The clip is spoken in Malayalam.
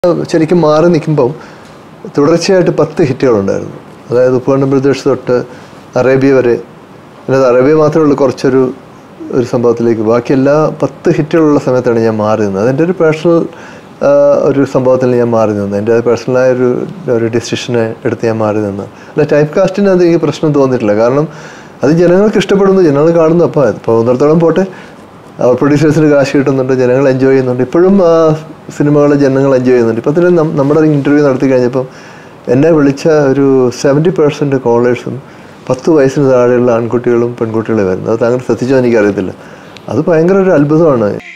ശരിക്കും മാറി നിൽക്കുമ്പം തുടർച്ചയായിട്ട് പത്ത് ഹിറ്റുകളുണ്ടായിരുന്നു അതായത് ഉപ്പുകണ്ടം ബ്രദേഴ്സ് തൊട്ട് അറേബ്യ വരെ അല്ലാതെ അറേബ്യ മാത്രമേ ഉള്ളൂ കുറച്ചൊരു ഒരു സംഭവത്തിലേക്ക് ബാക്കി എല്ലാ പത്ത് ഹിറ്റുകളുള്ള സമയത്താണ് ഞാൻ മാറി നിന്നത് അതെൻ്റെ ഒരു പേഴ്സണൽ ഒരു സംഭവത്തിൽ ഞാൻ മാറി നിന്നത് എൻ്റെ പേഴ്സണലായ ഒരു ഒരു ഡിസിഷനെ എടുത്ത് ഞാൻ മാറി നിന്നത് അല്ല ടൈപ്പ് കാസ്റ്റിന് അത് എനിക്ക് പ്രശ്നം തോന്നിയിട്ടില്ല കാരണം അത് ജനങ്ങൾക്ക് ഇഷ്ടപ്പെടുന്നു ജനങ്ങൾ കാണുന്നു അപ്പോൾ പോകുന്നിടത്തോളം പോട്ടെ അവർ പ്രൊഡ്യൂസേഴ്സിന് കാശ് കിട്ടുന്നുണ്ട് ജനങ്ങൾ എൻജോയ് ചെയ്യുന്നുണ്ട് ഇപ്പോഴും ആ സിനിമകൾ ജനങ്ങൾ എൻജോയ് ചെയ്യുന്നുണ്ട് ഇപ്പോൾ തന്നെ നം- നമ്മുടെ ഇൻ്റർവ്യൂ നടത്തി കഴിഞ്ഞപ്പം എന്നെ വിളിച്ച ഒരു സെവൻറ്റി പെർസെൻറ്റ് കോളേഴ്സും പത്ത് വയസ്സിന് താഴെയുള്ള ആൺകുട്ടികളും പെൺകുട്ടികളും വരുന്നത് അത് അങ്ങനെ ശ്രദ്ധിച്ചോ എനിക്കറിയത്തില്ല അത് ഭയങ്കര ഒരു അത്ഭുതമാണ്